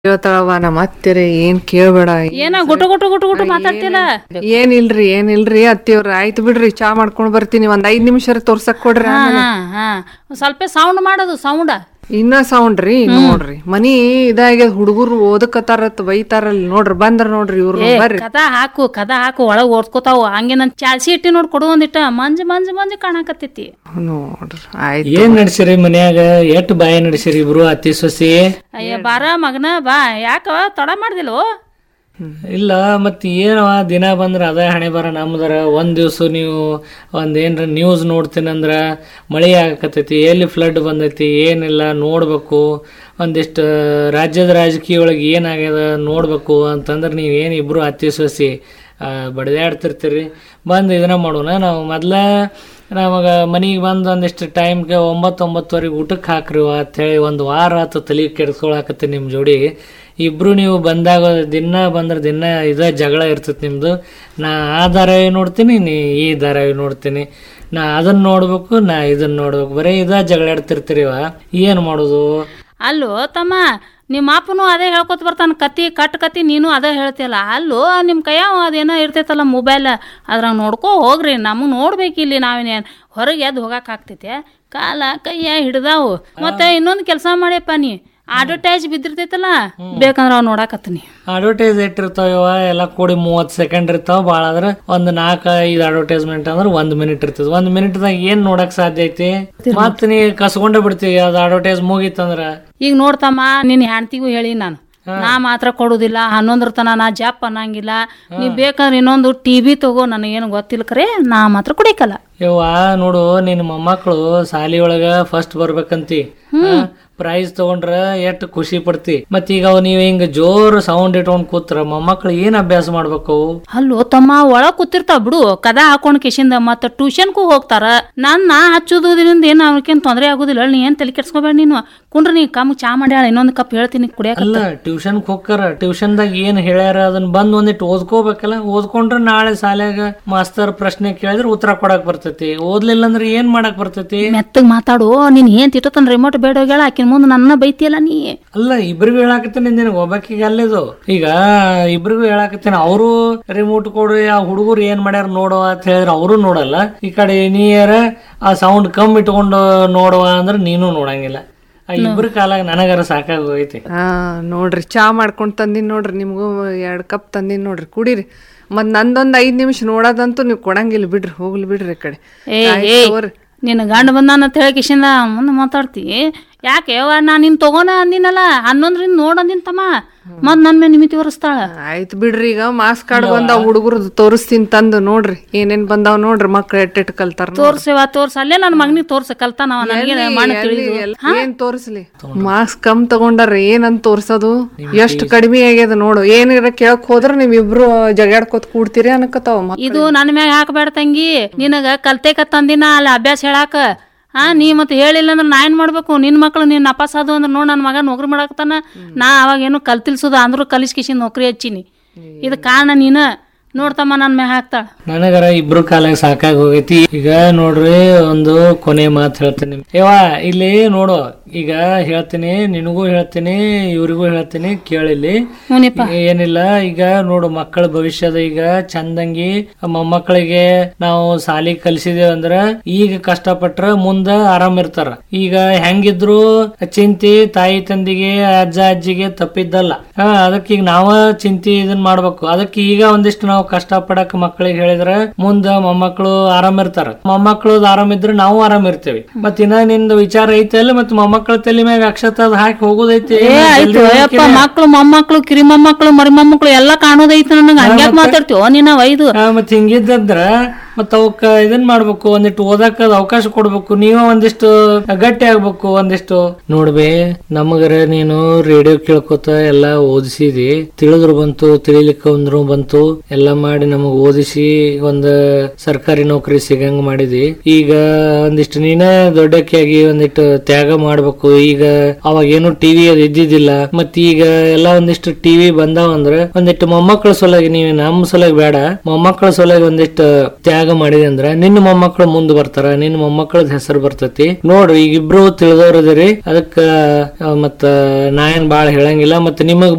ಕೇಳ್ತಾಳವ ನಮ್ಮ ಅತ್ತೆರೆ ಏನ್ ಕೇಳ್ಬೇಡ ಏನ ಗುಟು ಗುಟು ಗುಟು ಗುಟು ಮಾತಾಡ್ತಿಲ್ಲ ಏನಿಲ್ರಿ ಏನಿಲ್ರಿ ಅತ್ತಿಯವ್ರ ಆಯ್ತು ಬಿಡ್ರಿ ಚಾ ಮಾಡ್ಕೊಂಡ್ ಬರ್ತೀನಿ ಒಂದ್ ಐದ್ ನಿಮಿಷ ತೋರ್ಸಕ್ ಕೊಡ್ರಿ ಹಾ ಹಾ ಹಾ ಸ್ವಲ್ಪ ಸೌಂಡ್ ಮಾಡೋದು ಸೌಂಡ್ ಇನ್ನ ಸೌಂಡ್ ರೀ ನೋಡ್ರಿ ಮನಿ ಇದಾಗ್ಯದ ಹುಡುಗರು ಓದಕತ್ತಾರತ್ ಬೈತಾರಲ್ ನೋಡ್ರಿ ಬಂದ್ರ ನೋಡ್ರಿ ಇವ್ರು ಬರ್ರಿ ಕದ ಹಾಕು ಕದ ಹಾಕು ಒಳಗ್ ಓದ್ಕೋತಾವು ಹಂಗೆ ನನ್ ಚಾಲ್ಸಿ ಇಟ್ಟಿ ನೋಡಿ ಕೊಡು ಒಂದಿಟ್ಟ ಮಂಜ್ ಮಂಜ್ ಮಂಜ್ ಕಾಣಕತ್ತೈತಿ ನೋಡ್ರಿ ಆಯ್ತು ಏನ್ ನಡ್ಸಿರಿ ಮನ್ಯಾಗ ಎಷ್ಟ್ ಬಾಯ ನಡ್ಸಿರಿ ಇಬ್ರು ಅತ್ತಿ ಸೊಸಿ ಅಯ್ಯ ಬಾರ ಮಗನ ಬಾ ಯಾಕ ತಡ ಮಾಡ್ದಿಲ್ವೋ ಇಲ್ಲ ಮತ್ ಏನವ ದಿನ ಬಂದ್ರ ಅದ ಹಣೆ ಬರ ನಮ್ದರ ಒಂದ್ ದಿವ್ಸ ನೀವು ಒಂದ್ ಏನ್ರ ನ್ಯೂಸ್ ನೋಡ್ತೀನಂದ್ರ ಮಳೆ ಆಗಕತ್ತೈತಿ ಎಲ್ಲಿ ಫ್ಲಡ್ ಬಂದೈತಿ ಏನಿಲ್ಲ ನೋಡ್ಬೇಕು ಒಂದಿಷ್ಟು ರಾಜ್ಯದ ರಾಜಕೀಯ ಒಳಗೆ ಏನಾಗ್ಯದ ನೋಡ್ಬೇಕು ಅಂತಂದ್ರೆ ನೀವು ಏನು ಇಬ್ರು ಅತ್ತಿ ಸೊಸಿ ಆ, ಬಡ್ದಾಡ್ತಿರ್ತೀರಿ ಬಂದು ಇದನ್ನ ಮಾಡೋಣ ನಾವು ಮೊದ್ಲ ನಮಗ ಮನಿಗೆ ಬಂದು ಒಂದಿಷ್ಟು ಟೈಮ್ಗೆ ಒಂಬತ್ತು ಒಂಬತ್ತುವರೆಗೆ ಊಟಕ್ಕೆ ಹಾಕ್ರಿ ಅಂತೇಳಿ ಒಂದು ವಾರ ಆತು ತಲೆ ಕೆಡ್ಸ್ಕೊಳಕತ್ತಿ ನಿಮ್ಮ ಜೋಡಿ ಇಬ್ರು ನೀವು ಬಂದಾಗ ದಿನ ಬಂದ್ರೆ ದಿನ ಇದ ಜಗಳ ಇರ್ತೈತಿ ನಿಮ್ದು ನಾ ಆ ಧಾರಾವಾಹಿ ನೋಡ್ತೀನಿ ನೀ ಈ ಧಾರಾವಾಹಿ ನೋಡ್ತೀನಿ ನಾ ಅದನ್ನ ನೋಡ್ಬೇಕು ನಾ ಇದನ್ನ ನೋಡ್ಬೇಕು ಬರೀ ಇದ ಜಗಳ ಆಡ್ತಿರ್ತೀರಿವ ಏನು ಮಾಡೋದು ಅಲ್ಲೋ ತಮ್ಮ ನಿಮ್ಮ ಅಪ್ಪನು ಅದೇ ಹೇಳ್ಕೊತ ಬರ್ತಾನ ಕತಿ ಕಟ್ ಕತಿ ನೀನು ಅದೇ ಹೇಳ್ತಿಯಲ್ಲ ಅಲ್ಲೋ ನಿಮ್ಮ ಕೈಯಾಗ ಅದೇನೋ ಇರ್ತೈತಲ್ಲ ಮೊಬೈಲ್ ಅದ್ರಾಗ ನೋಡ್ಕೋ ಹೋಗ್ರಿ ನಮಗೆ ನೋಡ್ಬೇಕಿಲ್ಲಿ ನಾವೇನೇನು ಹೊರಗೆ ಎದ್ದು ಹೋಗಕ್ಕೆ ಆಗ್ತೈತೆ ಕಾಲ ಕೈಯ ಹಿಡ್ದಾವು ಮತ್ತೆ ಇನ್ನೊಂದು ಕೆಲಸ ಮಾಡ್ಯಪ್ಪ ನೀ ಅಡ್ವರ್ಟೈಸ್ ಬಿದ್ದಿರ್ತೈತಲ್ಲ ಬೇಕಂದ್ರೆ ಅವ್ ನೋಡಾಕತ್ತೀನಿ ಅಡ್ವರ್ಟೈಸ್ ಇಟ್ಟಿರ್ತಾವ ಎಲ್ಲ ಕೂಡಿ ಮೂವತ್ತು ಸೆಕೆಂಡ್ ಇರ್ತಾವ ಭಾಳ ಅಂದ್ರೆ ಒಂದು ನಾಲ್ಕು ಐದು ಅಡ್ವರ್ಟೈಸ್ಮೆಂಟ್ ಅಂದ್ರೆ ಒಂದು ಮಿನಿಟ್ ಇರ್ತದೆ ಒಂದು ಮಿನಿಟ್ದಾಗ ಏನ್ ನೋಡಕ್ ಸಾಧ್ಯ ಐತಿ ಮತ್ ನೀ ಕಸ್ಕೊಂಡೇ ಬಿಡ್ತೀವಿ ಅದು ಅಡ್ವರ್ಟೈಸ್ ಮುಗೀತಂದ್ರ ಈಗ ನೋಡ್ತಮ್ಮ ನಿನ್ನ ಹೆಂಡ್ತಿಗೂ ಹೇಳಿ ನಾನು ನಾ ಮಾತ್ರ ಕೊಡುದಿಲ್ಲ ಹನ್ನೊಂದ್ರ ತನ ನಾ ಜಾಪ್ ಅನ್ನಂಗಿಲ್ಲ ನೀ ಬೇಕಾದ್ರೆ ಇನ್ನೊಂದು ಟಿ ವಿ ತಗೋ ನನಗೇನು ಗೊತ್ತಿಲ್ಲ ಕರೆ ನಾ ಮಾತ್ರ ಕುಡಿಕಲ್ಲ ಯವ್ವ ನೋಡು ನಿನ್ನ ಮೊಮ್ಮಕ್ಕಳು ಸಾಲಿ ಒಳಗ ಫಸ್ಟ್ ಬರ್ಬೇಕಂತಿ ಪ್ರೈಸ್ ತಗೊಂಡ್ರ ಎಷ್ಟು ಖುಷಿ ಪಡ್ತಿ ಮತ್ ಈಗ ಅವ್ ನೀವ್ ಹಿಂಗ ಜೋರ್ ಸೌಂಡ್ ಇಟ್ಕೊಂಡ್ ಕೂತ್ರ ಮೊಮ್ಮಕ್ಳು ಏನ್ ಅಭ್ಯಾಸ ಮಾಡ್ಬೇಕು ಅವು ಅಲ್ಲೋ ತಮ್ಮ ಒಳಗ್ ಕೂತಿರ್ತಾವ ಬಿಡು ಕದ ಹಾಕೊಂಡ್ ಕಿಶಿಂದ ಮತ್ತ ಟ್ಯೂಷನ್ಗೂ ಹೋಗ್ತಾರ ನಾನ್ ನಾ ಹಚ್ಚೋದ್ರಿಂದ ಏನ್ ಅವ್ರಿಗೇನ್ ತೊಂದ್ರೆ ಆಗುದಿಲ್ಲ ನೀ ಏನ್ ತಲೆ ಕೆಡ್ಸ್ಕೊಬೇಡ ನೀನು ಕುಂಡ್ರ ನೀ ಕಮ್ ಚಾ ಮಾಡ್ಯಾಳ ಇನ್ನೊಂದ್ ಕಪ್ ಹೇಳ್ತೀನಿ ಕುಡಿಯಾಕ ಅಲ್ಲ ಟ್ಯೂಷನ್ ಹೋಗ್ತಾರ ಟ್ಯೂಷನ್ದಾಗ ಏನ್ ಹೇಳ್ಯಾರ ಅದನ್ನ ಬಂದ್ ಒಂದಿಟ್ಟು ಓದ್ಕೋಬೇಕಲ್ಲ ಓದ್ಕೊಂಡ್ರ ನಾಳೆ ಶಾಲ್ಯಾಗ ಮಾಸ್ತರ್ ಪ್ರಶ್ನೆ ಕೇಳಿದ್ರ ಉತ್ತರ ಕೊಡಕ್ ಬರ್ತೈತಿ ಓದ್ಲಿಲ್ಲ ಅಂದ್ರೆ ಏನ್ ಮಾಡಕ್ ಬರ್ತೈತಿ ಮೆತ್ತಗ್ ಮಾತಾಡು ನೀನ್ ಏನ್ ತಿಟ್ಟತನ್ ರಿಮೋಟ್ ಬೇಡ ಹೋಗ್ಯಾಳ ಆಕಿನ ಮುಂದೆ ನನ್ನ ಬೈತಿಯಲ್ಲ ನೀ ಅಲ್ಲ ಇಬ್ರಿಗೂ ಹೇಳಾಕತ್ತೇನೆ ನಿನಗೆ ಒಬ್ಬಾಕಿಗೆ ಅಲ್ಲಿದು ಈಗ ಇಬ್ರಿಗೂ ಹೇಳಾಕತ್ತೇನೆ ಅವರು ರಿಮೋಟ್ ಕೊಡ್ರಿ ಆ ಹುಡುಗರು ಏನ್ ಮಾಡ್ಯಾರ ನೋಡುವ ಅಂತ ಹೇಳಿದ್ರೆ ಅವರು ನೋಡಲ್ಲ ಈ ಕಡೆ ನೀಯರ ಆ ಸೌಂಡ್ ಕಮ್ಮಿ ಇಟ್ಕೊಂಡು ನೋಡುವ ಅಂದ್ರೆ ನೀನು ನೋಡಂಗಿಲ್ಲ ಆ ಇಬ್ರ ಕಾಲಾಗ ನನಗರ ಸಾಕಾಗೋಗೈತಿ ಹಾ ನೋಡ್ರಿ ಚಾ ಮಾಡ್ಕೊಂಡ್ ತಂದಿನ್ ನೋಡ್ರಿ ನಿಮ್ಗೂ ಎರಡ್ ಕಪ್ ತಂದಿನ್ ನೋಡ್ರಿ ಕುಡೀರಿ ಮತ್ ನಂದೊಂದ್ ಐದ್ ನಿಮಿಷ ನೋಡೋದಂತೂ ನೀವು ಕೊಡಂಗಿಲ್ಲ ಬಿಡ್ರಿ ಹೋಗ್ಲಿ ಬಿಡ್ರಿ ಈ ಕಡೆ ಏ ಆಯ್ತ್ ಏ ತಗೋರಿ. ನಿನ್ನ ಗಂಡ ಬಂದಾನ ಅಂತ ಹೇಳಿ ಕಿಶಿಂದ ಮುಂದೆ ಮಾತಾಡ್ತಿ ಯಾಕೆ ಯವ್ವ ನಾ ನಿನ್ ತಗೋನ ಅಂದಿನಲ್ಲ ಹನ್ನೊಂದ್ರಿಂದ ನೋಡ್ ಅಂದಿನ ತಮ್ಮ ಮತ್ ನನ್ ಮೇಲೆ ನಿಮಿತಿ ಒರೆಸ್ತಾಳ ಆಯ್ತು ಬಿಡ್ರಿ ಈಗ ಮಾಸ್ ಕಾರ್ಡ್ ಬಂದಾವ್ ಹುಡುಗರದು ತೋರಿಸ್ತೀನಿ ತಂದು ನೋಡ್ರಿ ಏನೇನ್ ಬಂದಾವ್ ನೋಡ್ರಿ ಮಕ್ಳು ಎಟ್ ಎಟ್ ಕಲ್ತಾರ ನೋಡ್ರಿ. ತೋರ್ಸೇವ ತೋರ್ಸ ಅಲ್ಲೇ ನನ್ನ ಮಗನಿಗೆ ತೋರ್ಸ ಕಲ್ತಾನವ ನನಗೆ ಮಾಡಿ ತಿಳಿದು ಎಲ್ಲಿ- ಏನ್ ತೋರಿಸ್ಲಿ ಮಾಸ್ಕ್ ಕಮ್ ತಗೊಂಡಾರ ಏನಂತ ತೋರ್ಸೋದು ಎಷ್ಟ್ ಕಡಿಮೆ ಆಗ್ಯದ ನೋಡು ಏನಿರ ಕೇಳಕ್ ಹೋದ್ರ ನೀವ್ ಇಬ್ರು ಜಗಾಡ್ಕೋತ್ ಕೂಡ್ತೀರಿ ಅನ್ಕತಾವ ಮಕ್ಳು. ಇದು ನನ್ನ ಮ್ಯಾಗ ಹಾಕಬೇಡ ತಂಗಿ ನಿನಗ ಕಲ್ತೇಕ ತಂದಿನ ಅಲ್ಲಿ ಅಭ್ಯಾಸ ಹೇಳಾಕ ಹಾ ನೀ ಮತ್ತೆ ಹೇಳಿಲ್ಲ ಅಂದ್ರೆ ನಾ ಏನ್ ಮಾಡ್ಬೇಕು ನಿನ್ ಮಕ್ಳು ನಿನ್ ಅಪಾಸ್ ಅದು ಅಂದ್ರೆ ನೋಡ್ ನನ್ನ ಮಗ ನೌಕರಿ ಮಾಡಾಕತ್ತಾನ ನಾ ಅವಾಗ ಏನು ಕಲ್ತಿಲ್ಸುದ ಅಂದ್ರೂ ಕಲಿಸ್ಕಿಸಿ ನೌಕರಿ ಹಚ್ಚಿನಿ ಇದು ಕಾರಣ ನೀನ ನೋಡ್ತಮ್ಮ ನನ್ನ ಮ್ಯಾಗ ಹಾಕ್ತಾಳ ನನಗರ ಇಬ್ರು ಕಾಲಾಗ ಸಾಕಾಗಿ ಹೋಗೈತಿ ಈಗ ನೋಡ್ರಿ ಒಂದು ಕೊನೆ ಮಾತು ಹೇಳ್ತೀನಿ ಯವ್ವ ಇಲ್ಲಿ ನೋಡು ಈಗ ಹೇಳ್ತೀನಿ ನಿನಗೂ ಹೇಳ್ತೀನಿ ಇವ್ರಿಗೂ ಹೇಳ್ತೀನಿ ಕೇಳಿಲ್ಲಿ ಹ್ಞೂನಪ್ಪ ಈಗ ಏನಿಲ್ಲ ಈಗ ನೋಡು ಮಕ್ಕಳ ಭವಿಷ್ಯದ ಈಗ ಚಂದಂಗಿ ಮೊಮ್ಮಕ್ಕಳಿಗೆ ನಾವು ಸಾಲಿ ಕಲಿಸಿದೇವ್ ಅಂದ್ರ ಈಗ ಕಷ್ಟಪಟ್ರ ಮುಂದ ಆರಾಮ್ ಇರ್ತಾರ ಈಗ ಹೆಂಗಿದ್ರು ಚಿಂತಿ ತಾಯಿ ತಂದಿಗೆ ಅಜ್ಜ ಅಜ್ಜಿಗೆ ತಪ್ಪಿದ್ದಲ್ಲ ಹಾ ಅದಕ್ಕೆ ಈಗ ನಾವ ಚಿಂತಿ ಇದನ್ ಮಾಡ್ಬೇಕು ಅದಕ್ಕೆ ಈಗ ಒಂದಿಷ್ಟು ನಾವು ಕಷ್ಟ ಪಡಕ್ ಮಕ್ಕಳಿಗೆ ಹೇಳಿದ್ರ ಮುಂದ ಮೊಮ್ಮಕ್ಕಳು ಆರಾಮ್ ಇರ್ತಾರ ಮೊಮ್ಮಕ್ಕಳು ಆರಾಮ್ ಇದ್ರೆ ನಾವು ಆರಾಮ್ ಇರ್ತೇವಿ ಮತ್ ಇನ್ನ ನಿಂದ ವಿಚಾರ ಐತೆ ಅಲ್ಲ ಮತ್ ಮೊಮ್ಮಕ್ಕಳ ತಲೆ ಮ್ಯಾಗ ಅಕ್ಷತ ಅದ್ ಹಾಕಿ ಹೋಗುದೈತಿ ಏ ಆಯ್ತು ಅಯ್ಯಪ್ಪ ಮಕ್ಳು ಮೊಮ್ಮಕ್ಳು ಕಿರಿ ಮೊಮ್ಮಕ್ಳು ಮರಿ ಮೊಮ್ಮಕ್ಳು ಎಲ್ಲಾ ಕಾಣೋದೈತಿ ನನಗೆ ಹಂಗ್ಯಾಕ್ ಮಾತಾಡ್ತೀವೋ ನೀನ ವೈದು ಆ, ಮತ್ ಹಿಂಗಿದ್ದಂದ್ರ ಮತ್ತ ಅವಕ್ಕ ಇದನ್ ಮಾಡ್ಬೇಕು ಒಂದಿಷ್ಟು ಓದಾಕ ಅವಕಾಶ ಕೊಡ್ಬೇಕು ನೀವ ಒಂದಿಷ್ಟು ಗಟ್ಟಿ ಆಗ್ಬೇಕು ಒಂದಿಷ್ಟು ನೋಡ್ಬೇ ನಮಗರ ನೀನು ರೇಡಿಯೋ ಕೇಳ್ಕೊತ ಎಲ್ಲಾ ಓದಿಸಿದಿ ತಿಳಿದ್ರು ಬಂತು ತಿಳಿಲಿಕ್ಕ ಅಂದ್ರು ಬಂತು ಎಲ್ಲಾ ಮಾಡಿ ನಮಗ್ ಓದಿಸಿ ಒಂದ್ ಸರ್ಕಾರಿ ನೌಕರಿ ಸಿಗಂಗ್ ಮಾಡಿದಿ ಈಗ ಒಂದಿಷ್ಟು ನೀನ ದೊಡ್ಡಕ್ಕಾಗಿ ಒಂದಿಟ್ಟು ತ್ಯಾಗ ಮಾಡ್ಬೇಕು ಈಗ ಅವಾಗ ಏನು ಟಿವಿ ಅದು ಇದ್ದಿದ್ದಿಲ್ಲ ಮತ್ ಈಗ ಎಲ್ಲಾ ಒಂದಿಷ್ಟು ಟಿವಿ ಬಂದಾವ ಅಂದ್ರ ಒಂದಿಟ್ಟು ಮೊಮ್ಮಕ್ಕಳ ಸಲುವಾಗಿ ನೀವು ನಮ್ಮ ಸಲುವಾಗಿ ಬೇಡ ಮೊಮ್ಮಕ್ಕಳ ಸಲುವಾಗಿ ಒಂದಿಷ್ಟು ತ್ಯಾಗ ಮಾಡಿದೆ ಅಂದ್ರ ನಿನ್ನ ಮೊಮ್ಮಕ್ಕಳು ಮುಂದ್ ಬರ್ತಾರ ನಿನ್ನ ಮೊಮ್ಮಕ್ಕಳದ ಹೆಸರು ಬರ್ತೈತಿ ನೋಡ್ರಿ ಈಗ ಇಬ್ರು ತಿಳಿದವ್ರದಿರಿ ಅದಕ್ಕ ಆ, ಮತ್ತ ನಾ ಏನ್ ಬಾಳ ಹೇಳಂಗಿಲ್ಲ ಮತ್ತ ನಿಮಗ್